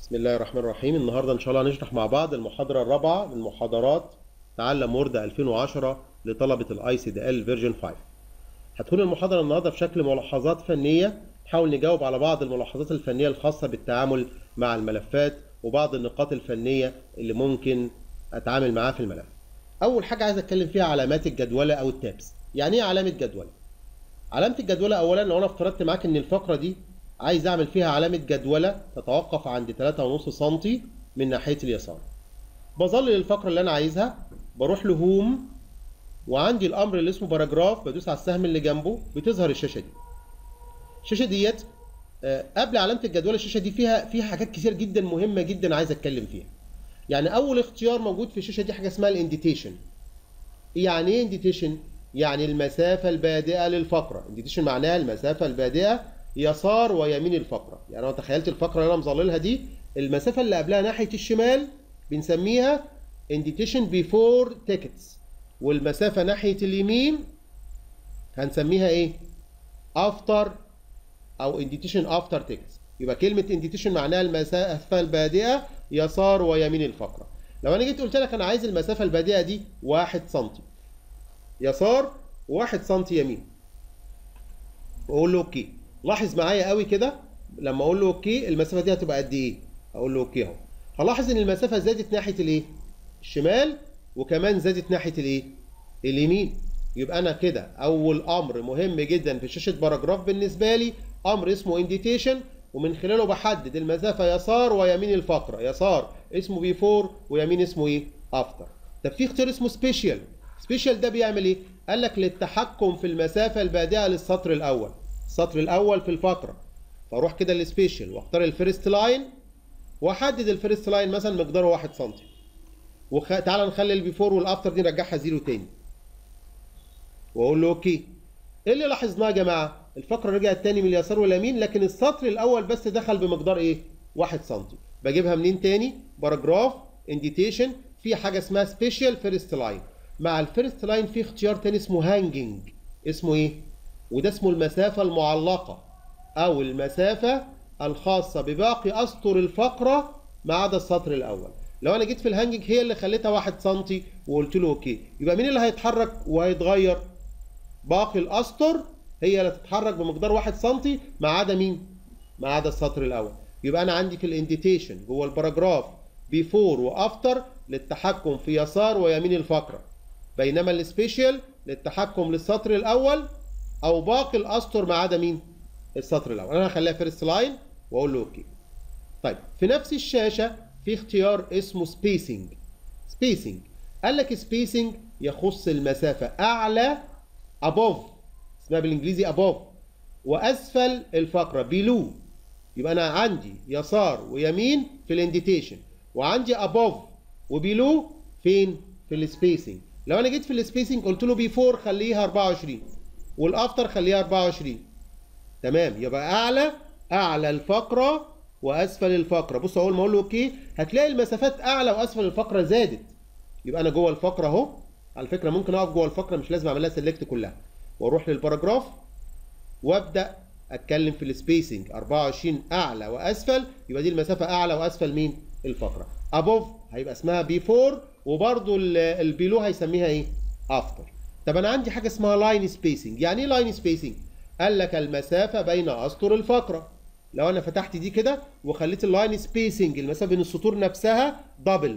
بسم الله الرحمن الرحيم النهارده ان شاء الله هنشرح مع بعض المحاضره الرابعه من محاضرات تعلم وورد 2010 لطلبه الاي سي دي ال فيرجن 5 هتكون المحاضره النهارده في شكل ملاحظات فنيه نحاول نجاوب على بعض الملاحظات الفنيه الخاصه بالتعامل مع الملفات وبعض النقاط الفنيه اللي ممكن اتعامل معاها في الملف اول حاجه عايز اتكلم فيها علامات الجدوله او التابس يعني ايه علامه جدوله علامه الجدوله اولا لو انا افترضت معاك ان الفقره دي عايز اعمل فيها علامه جدوله تتوقف عند 3.5 سم من ناحيه اليسار بظلل الفقره اللي انا عايزها بروح لهوم وعندي الامر اللي اسمه باراجراف بدوس على السهم اللي جنبه بتظهر الشاشه دي الشاشه ديت آه، قبل علامه الجدوله الشاشه دي فيها فيها حاجات كتير جدا مهمه جدا عايز اتكلم فيها يعني اول اختيار موجود في الشاشه دي حاجه اسمها الانديتيشن يعني ايه انديتيشن يعني المسافه البادئه للفقره انديتيشن معناها المسافه البادئه يسار ويمين الفقره يعني لو تخيلت الفقره اللي انا مظللها دي المسافه اللي قبلها ناحيه الشمال بنسميها انديتيشن بيفور تيكتس والمسافه ناحيه اليمين هنسميها ايه افتر او انديتيشن افتر تيكتس يبقى كلمه انديتيشن معناها المسافه البادئه يسار ويمين الفقره لو انا جيت قلت لك انا عايز المسافه البادئه دي 1 سم يسار و1 سم يمين واقول له اوكي لاحظ معايا قوي كده لما اقول له اوكي المسافه دي هتبقى قد ايه اقول له اوكي اهو هلاحظ ان المسافه زادت ناحيه الايه الشمال وكمان زادت ناحيه الايه اليمين يبقى انا كده اول امر مهم جدا في شاشه باراجراف بالنسبه لي امر اسمه انديتيشن ومن خلاله بحدد المسافه يسار ويمين الفقره يسار اسمه بيفور ويمين اسمه ايه افتر طب في اختيار اسمه سبيشال سبيشال ده بيعمل ايه قال لك للتحكم في المسافه البادئه للسطر الاول السطر الاول في الفقره فاروح كده للسبيشال واختار الفيرست لاين واحدد الفيرست لاين مثلا مقداره 1 سم وخ... تعالى نخلي البيفور والافتر دي نرجعها زيرو تاني واقول له اوكي ايه اللي لاحظناه يا جماعه الفقره رجعت تاني من اليسار واليمين لكن السطر الاول بس دخل بمقدار ايه 1 سم بجيبها منين تاني باراجراف انديتيشن في حاجه اسمها سبيشال فيرست لاين مع الفيرست لاين في اختيار تاني اسمه هانجنج اسمه ايه وده اسمه المسافه المعلقه او المسافه الخاصه بباقي اسطر الفقره ما عدا السطر الاول لو انا جيت في الهانجنج هي اللي خليتها 1 سم وقلت له اوكي يبقى مين اللي هيتحرك وهيتغير باقي الاسطر هي اللي تتحرك بمقدار 1 سم ما عدا مين ما عدا السطر الاول يبقى انا عندي في الانديتيشن جوه الباراجراف بيفور وافتر للتحكم في يسار ويمين الفقره بينما السبيشال للتحكم للسطر الاول او باقي الاسطر ما عدا مين السطر الاول انا هخليها فيرست لاين واقول له اوكي طيب في نفس الشاشه في اختيار اسمه سبيسنج سبيسنج قال لك سبيسنج يخص المسافه اعلى above اسمها بالانجليزي above واسفل الفقره below يبقى انا عندي يسار ويمين في الانديتيشن وعندي above وبيلو فين في السبيسنج لو انا جيت في السبيسنج قلت له بيفور خليها 24 والافتر خليها 24 تمام يبقى اعلى اعلى الفقره واسفل الفقره بص اول ما اقول له اوكي هتلاقي المسافات اعلى واسفل الفقره زادت يبقى انا جوه الفقره اهو على فكره ممكن اقف جوه الفقره مش لازم اعمل لها سيلكت كلها واروح للباراجراف وابدا اتكلم في السبيسنج 24 اعلى واسفل يبقى دي المسافه اعلى واسفل مين الفقره ابوف هيبقى اسمها بيفور وبرده البيلو هيسميها ايه افتر طب انا عندي حاجه اسمها لاين سبيسنج يعني ايه لاين سبيسنج قال لك المسافه بين اسطر الفقره لو انا فتحت دي كده وخليت اللاين سبيسنج المسافه بين السطور نفسها دبل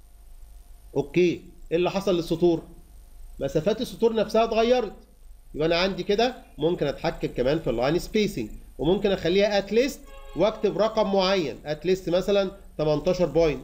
اوكي ايه اللي حصل للسطور مسافات السطور نفسها اتغيرت يبقى انا عندي كده ممكن اتحكم كمان في اللاين سبيسنج وممكن اخليها ات ليست واكتب رقم معين ات ليست مثلا 18 بوينت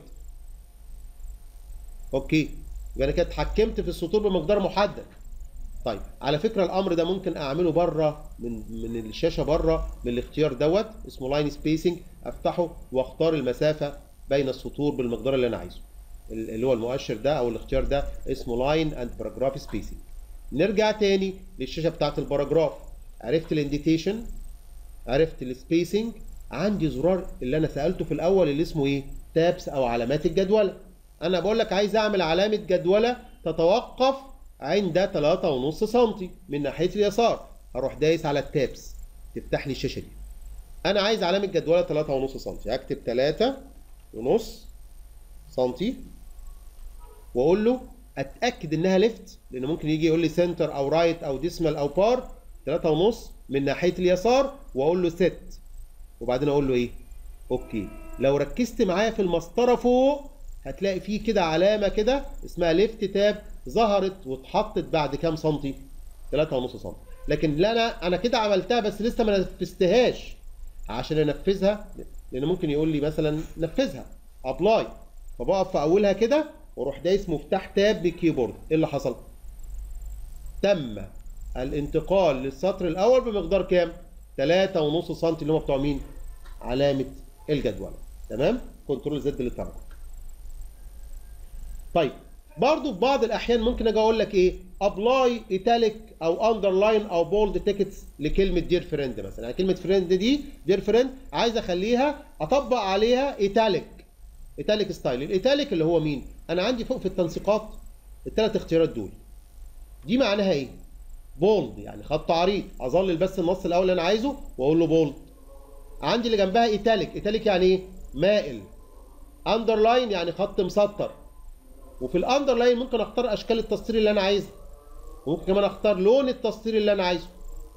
اوكي يبقى انا كده اتحكمت في السطور بمقدار محدد طيب على فكره الامر ده ممكن اعمله بره من من الشاشه بره من الاختيار دوت اسمه لاين سبيسنج افتحه واختار المسافه بين السطور بالمقدار اللي انا عايزه اللي هو المؤشر ده او الاختيار ده اسمه لاين اند باراجراف سبيسنج نرجع تاني للشاشه بتاعت الباراجراف عرفت الانديتيشن عرفت السبيسنج عندي زرار اللي انا سالته في الاول اللي اسمه ايه تابس او علامات الجدوله انا بقول لك عايز اعمل علامه جدوله تتوقف عند 3.5 سم من ناحيه اليسار هروح دايس على التابس تفتح لي الشاشه دي انا عايز علامه جدوله 3.5 سم هكتب 3 ونص سنتي واقول له اتاكد انها ليفت لان ممكن يجي يقول لي سنتر او رايت او ديسمال او بار 3 ونص من ناحيه اليسار واقول له ست وبعدين اقول له ايه اوكي لو ركزت معايا في المسطره فوق هتلاقي فيه كده علامه كده اسمها ليفت تاب ظهرت واتحطت بعد كام سنتي 3 ونص سنتي لكن لا انا انا كده عملتها بس لسه ما نفذتهاش عشان انفذها لان ممكن يقول لي مثلا نفذها ابلاي فبقف في اولها كده واروح دايس مفتاح تاب بالكيبورد ايه اللي حصل تم الانتقال للسطر الاول بمقدار كام 3.5 سم اللي هم بتوع مين علامه الجدول تمام كنترول زد للتراجع طيب برضو في بعض الاحيان ممكن اجي اقول لك ايه ابلاي ايتاليك او اندرلاين او بولد تيكتس لكلمه دير فريند مثلا يعني كلمه فريند دي دير فريند عايز اخليها اطبق عليها ايتاليك ايتاليك ستايل الايتاليك اللي هو مين انا عندي فوق في التنسيقات الثلاث اختيارات دول دي معناها ايه بولد يعني خط عريض اظلل بس النص الاول اللي انا عايزه واقول له بولد عندي اللي جنبها ايتاليك ايتاليك يعني ايه مائل اندرلاين يعني خط مسطر وفي الاندرلاين ممكن اختار اشكال التسطير اللي انا عايزها وممكن كمان اختار لون التسطير اللي انا عايزه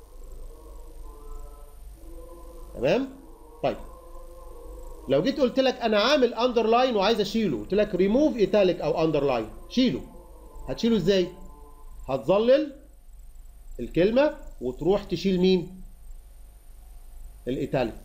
تمام طيب لو جيت قلت لك انا عامل اندرلاين وعايز اشيله قلت لك ريموف ايتاليك او اندرلاين شيله هتشيله ازاي هتظلل الكلمه وتروح تشيل مين الايتاليك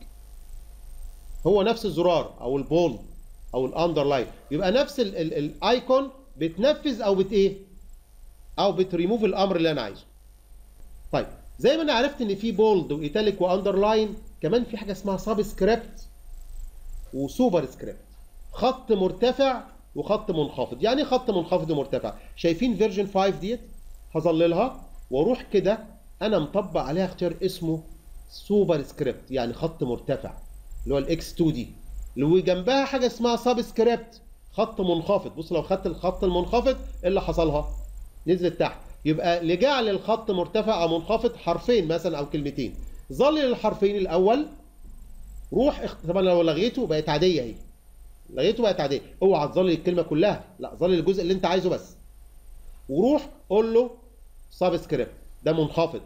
هو نفس الزرار او البولد او الاندرلاين يبقى نفس الايكون بتنفذ او بت ايه او بتريموف الامر اللي انا عايزه طيب زي ما انا عرفت ان في بولد وايتاليك واندرلاين كمان في حاجه اسمها سب سكريبت وسوبر سكريبت خط مرتفع وخط منخفض يعني خط منخفض ومرتفع شايفين فيرجن 5 ديت هظللها واروح كده انا مطبق عليها اختيار اسمه سوبر سكريبت يعني خط مرتفع اللي هو الاكس 2 دي اللي جنبها حاجه اسمها سب سكريبت خط منخفض بص لو خدت الخط المنخفض ايه اللي حصلها نزلت تحت يبقى لجعل الخط مرتفع او منخفض حرفين مثلا او كلمتين ظلل الحرفين الاول روح اخت... طبعا لو لغيته بقت عاديه اهي لغيته بقت عاديه اوعى تظلل الكلمه كلها لا ظلل الجزء اللي انت عايزه بس وروح قول له سب سكريبت ده منخفض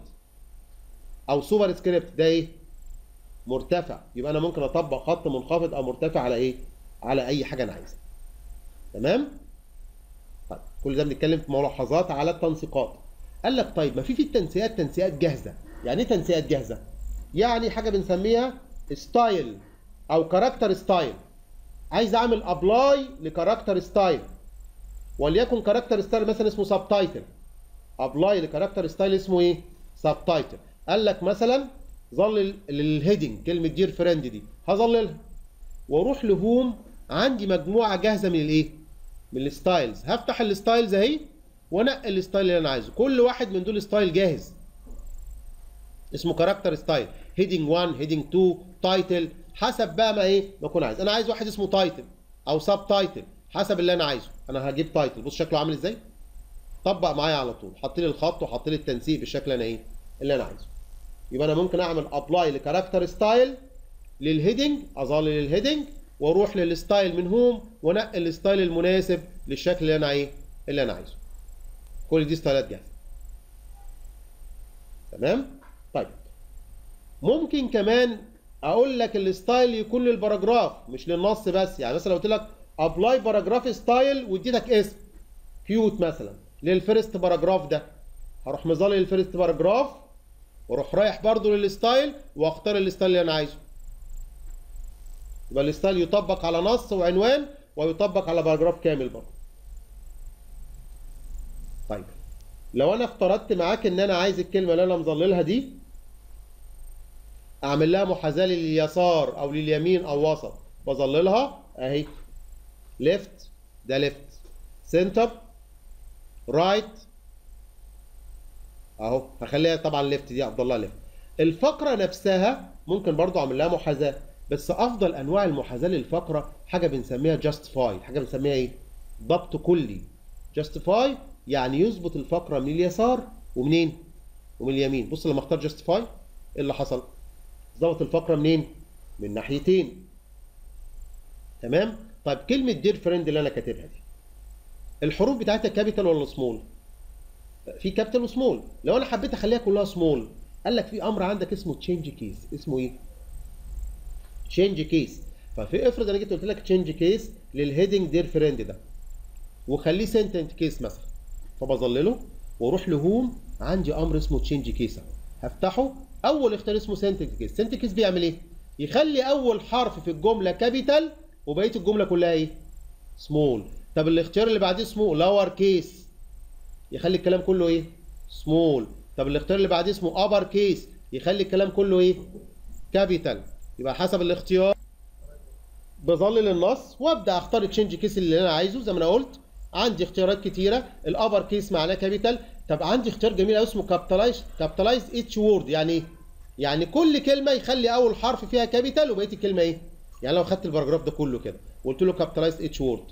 او سوبر سكريبت ده ايه مرتفع يبقى انا ممكن اطبق خط منخفض او مرتفع على ايه على اي حاجه انا عايزها تمام طيب كل ده بنتكلم في ملاحظات على التنسيقات قال لك طيب ما في في التنسيقات تنسيقات جاهزه يعني ايه تنسيقات جاهزه يعني حاجه بنسميها ستايل او كاركتر ستايل عايز اعمل ابلاي لكاركتر ستايل وليكن كاركتر ستايل مثلا اسمه سب تايتل ابلاي لكاركتر ستايل اسمه ايه سب تايتل قال لك مثلا ظلل للهيدنج كلمه دير فريند دي هظللها واروح لهوم عندي مجموعه جاهزه من الايه من الستايلز هفتح الستايلز اهي وانقل الستايل اللي انا عايزه كل واحد من دول ستايل جاهز اسمه كاركتر ستايل هيدنج 1 هيدنج 2 تايتل حسب بقى ما ايه ما اكون عايز انا عايز واحد اسمه تايتل او سب تايتل حسب اللي انا عايزه انا هجيب تايتل بص شكله عامل ازاي طبق معايا على طول حط لي الخط وحط لي التنسيق بالشكل اللي انا ايه اللي انا عايزه يبقى انا ممكن اعمل ابلاي لكاركتر ستايل للهيدنج اظلل الهيدنج واروح للستايل من هوم وانقل الستايل المناسب للشكل اللي انا ايه اللي انا عايزه كل دي ستايلات جاهزه تمام طيب ممكن كمان اقول لك الستايل يكون للباراجراف مش للنص بس يعني مثلا لو قلت لك ابلاي باراجراف ستايل واديتك اسم كيوت مثلا للفيرست باراجراف ده هروح مظلل الفيرست باراجراف واروح رايح برضو للستايل واختار الستايل اللي انا عايزه يبقى الستايل يطبق على نص وعنوان ويطبق على باراجراف كامل برضه طيب لو انا افترضت معاك ان انا عايز الكلمه اللي انا مظللها دي اعمل لها محاذاه لليسار او لليمين او وسط بظللها اهي ليفت ده ليفت سنتر رايت اهو هخليها طبعا ليفت دي افضل لها ليفت الفقره نفسها ممكن برضو اعمل لها محاذاه بس افضل انواع المحاذاه للفقره حاجه بنسميها جاستيفاي حاجه بنسميها ايه ضبط كلي جاستيفاي يعني يظبط الفقره من اليسار ومنين ومن اليمين بص لما اختار جاستيفاي ايه اللي حصل ظبط الفقره منين من ناحيتين تمام طيب كلمه دير فريند اللي انا كاتبها دي الحروف بتاعتها كابيتال ولا سمول في كابيتال وسمول لو انا حبيت اخليها كلها سمول قال لك في امر عندك اسمه تشينج كيس اسمه ايه تشينج كيس ففي افرض انا جيت قلت لك تشينج كيس للهيدنج دير فريند ده وخليه سنتنت كيس مثلا فبظلله واروح لهوم عندي امر اسمه تشينج كيس اهو هفتحه اول اختيار اسمه سنتنت كيس سنتنت كيس بيعمل ايه يخلي اول حرف في الجمله كابيتال وبقيه الجمله كلها ايه سمول طب الاختيار اللي بعديه اسمه لور كيس يخلي الكلام كله ايه سمول طب الاختيار اللي بعديه اسمه ابر كيس يخلي الكلام كله ايه كابيتال يبقى حسب الاختيار بظلل النص وابدا اختار التشينج كيس اللي انا عايزه زي ما انا قلت عندي اختيارات كتيره الابر كيس معناه كابيتال طب عندي اختيار جميل قوي اسمه كابيتالايز كابيتالايز اتش وورد يعني ايه يعني كل كلمه يخلي اول حرف فيها كابيتال وبقيه الكلمه ايه يعني لو خدت الباراجراف ده كله كده وقلت له كابيتالايز اتش وورد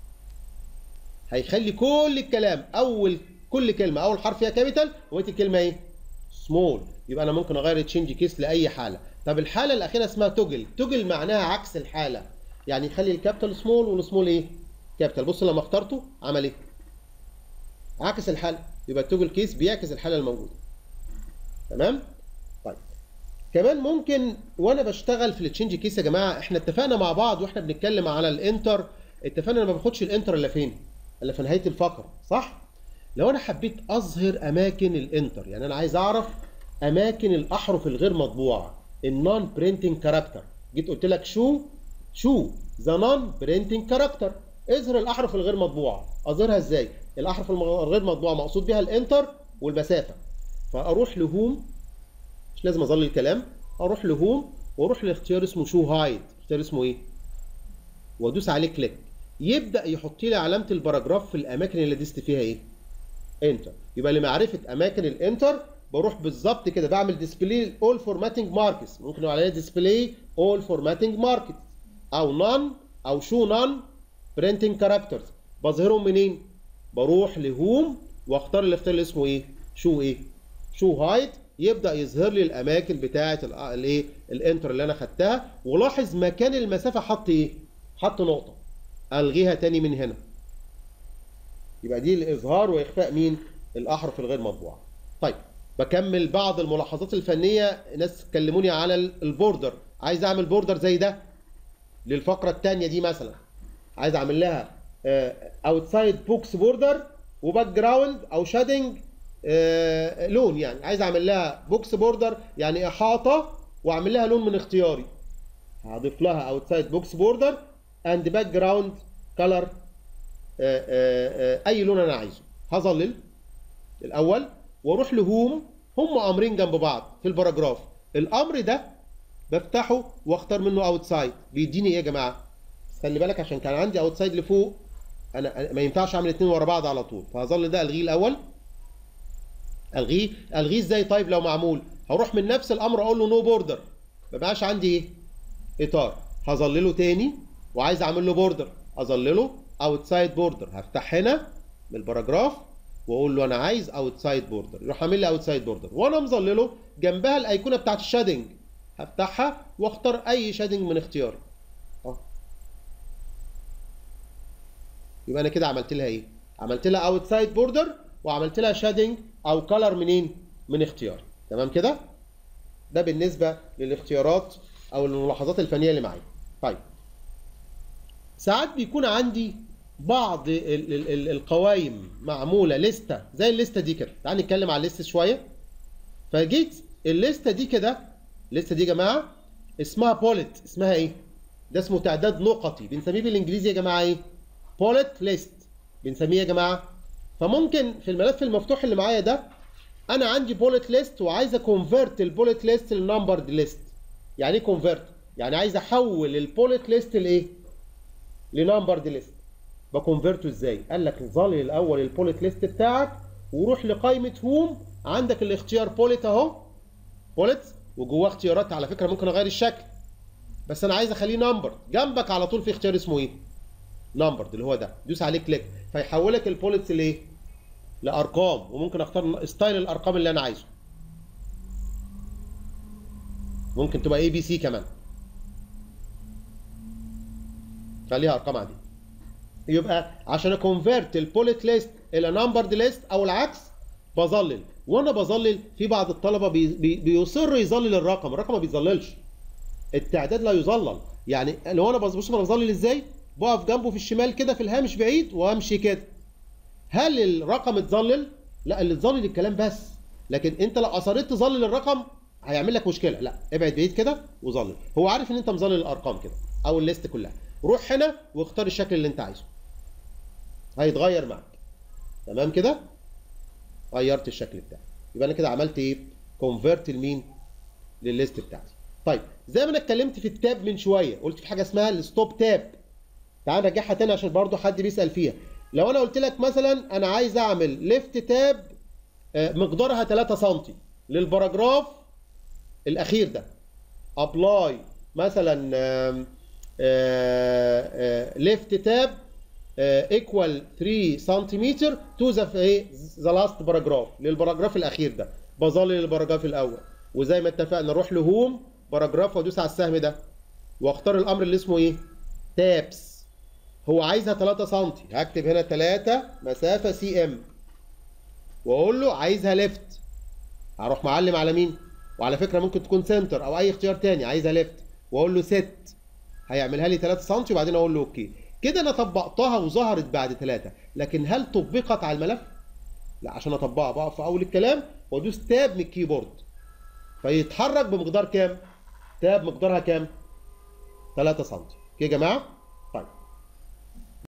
هيخلي كل الكلام اول كل كلمه اول حرف فيها كابيتال وبقيه الكلمه ايه سمول يبقى انا ممكن اغير تشينج كيس لاي حاله طب الحاله الاخيره اسمها توجل توجل معناها عكس الحاله يعني يخلي الكابيتال سمول والسمول ايه كابيتال بص لما اخترته عمل ايه عكس الحاله يبقى التوجل كيس بيعكس الحاله الموجوده تمام طيب كمان ممكن وانا بشتغل في التشينج كيس يا جماعه احنا اتفقنا مع بعض واحنا بنتكلم على الانتر اتفقنا انا ما باخدش الانتر الا فين الا في نهايه الفقره صح لو انا حبيت اظهر اماكن الانتر يعني انا عايز اعرف اماكن الاحرف الغير مطبوعه النون برينتنج كاركتر جيت قلت لك شو شو ذا نون برينتنج كاركتر اظهر الاحرف الغير مطبوعه اظهرها ازاي الاحرف الغير مطبوعه مقصود بها الانتر والمسافه فاروح لهوم مش لازم اظل الكلام اروح لهوم واروح لاختيار اسمه شو هايد اختيار اسمه ايه وادوس عليه كليك يبدا يحط لي علامه الباراجراف في الاماكن اللي دست فيها ايه انتر يبقى لمعرفه اماكن الانتر بروح بالظبط كده بعمل ديسبلاي اول فورماتنج ماركس ممكن نقول عليها ديسبلاي اول فورماتنج ماركت او نون او شو نون برينتنج كاركترز بظهرهم منين بروح لهوم واختار الاختيار اللي اسمه ايه شو ايه شو هايد يبدا يظهر لي الاماكن بتاعه الايه الانتر اللي انا خدتها ولاحظ مكان المسافه حط ايه حط نقطه الغيها تاني من هنا يبقى دي الاظهار واخفاء مين الاحرف الغير مطبوعه طيب بكمل بعض الملاحظات الفنيه ناس كلموني على البوردر عايز اعمل بوردر زي ده للفقره الثانيه دي مثلا عايز اعمل لها اوتسايد بوكس بوردر وباك جراوند او شادنج لون يعني عايز اعمل لها بوكس بوردر يعني احاطه واعمل لها لون من اختياري هضيف لها اوتسايد بوكس بوردر اند باك جراوند كلر اي لون انا عايزه هظلل الاول واروح لهوم هم امرين جنب بعض في الباراجراف الامر ده بفتحه واختار منه اوتسايد بيديني ايه يا جماعه خلي بالك عشان كان عندي اوتسايد لفوق انا ما ينفعش اعمل اثنين ورا بعض على طول فهظل ده الغيه الاول الغيه الغيه ازاي طيب لو معمول هروح من نفس الامر اقول له نو بوردر ما بقاش عندي ايه اطار هظلله تاني وعايز اعمل له بوردر اظلله اوتسايد بوردر هفتح هنا من الباراجراف واقول له انا عايز اوتسايد بوردر يروح عامل لي اوتسايد بوردر وانا مظلله جنبها الايقونه بتاعت الشادنج هفتحها واختار اي شادنج من اختياري اه يبقى انا كده عملت لها ايه عملت لها اوتسايد بوردر وعملت لها شادنج او كلر منين من اختياري تمام كده ده بالنسبه للاختيارات او الملاحظات الفنيه اللي معايا طيب ساعات بيكون عندي بعض ال ال ال القوائم معموله لسته زي الليسته دي كده تعال نتكلم على الليسته شويه فجيت الليسته دي كده الليسته دي يا جماعه اسمها بوليت اسمها ايه ده اسمه تعداد نقطي بنسميه بالانجليزي يا جماعه ايه بوليت ليست بنسميه يا جماعه فممكن في الملف المفتوح اللي معايا ده انا عندي بوليت ليست وعايز اكونفرت البوليت ليست لنمبرد ليست يعني ايه كونفرت يعني عايز احول البوليت ليست لايه لنمبرد ليست بكونفرته ازاي قال لك ظل الاول البوليت ليست بتاعك وروح لقائمه هوم عندك الاختيار بوليت اهو بوليت وجواه اختيارات على فكره ممكن اغير الشكل بس انا عايز اخليه نمبر جنبك على طول في اختيار اسمه ايه نمبرد اللي هو ده دوس عليه كليك فيحولك البوليتس لايه لارقام وممكن اختار ستايل الارقام اللي انا عايزه ممكن تبقى اي بي سي كمان خليها ارقام عاديه يبقى عشان اكونفيرت البوليت ليست الى نمبرد ليست او العكس بظلل وانا بظلل في بعض الطلبه بي بي بيصر يظلل الرقم الرقم ما بيظللش التعداد لا يظلل يعني لو انا بص انا بظلل ازاي بقف جنبه في الشمال كده في الهامش بعيد وامشي كده هل الرقم اتظلل لا اللي اتظلل الكلام بس لكن انت لو اصريت تظلل الرقم هيعمل لك مشكله لا ابعد بعيد كده وظلل هو عارف ان انت مظلل الارقام كده او الليست كلها روح هنا واختار الشكل اللي انت عايزه هيتغير معاك تمام كده غيرت الشكل بتاعي يبقى انا كده عملت ايه كونفرت لمين للليست بتاعتي طيب زي ما انا اتكلمت في التاب من شويه قلت في حاجه اسمها الستوب تاب تعال نرجعها تاني عشان برضو حد بيسال فيها لو انا قلت لك مثلا انا عايز اعمل ليفت تاب مقدارها 3 سم للباراجراف الاخير ده ابلاي مثلا ليفت تاب ايكوال 3 سنتيمتر تو ذا ايه ذا لاست باراجراف للباراجراف الاخير ده بظلل الباراجراف الاول وزي ما اتفقنا اروح لهوم باراجراف وادوس على السهم ده واختار الامر اللي اسمه ايه تابس هو عايزها 3 سم هكتب هنا 3 مسافه سي ام واقول له عايزها ليفت هروح معلم على مين وعلى فكره ممكن تكون سنتر او اي اختيار تاني عايزها ليفت واقول له ست هيعملها لي 3 سم وبعدين اقول له اوكي كده انا طبقتها وظهرت بعد 3 لكن هل طبقت على الملف لا عشان اطبقها بقف في اول الكلام وادوس تاب من الكيبورد فيتحرك بمقدار كام تاب مقدارها كام 3 سم اوكي يا جماعه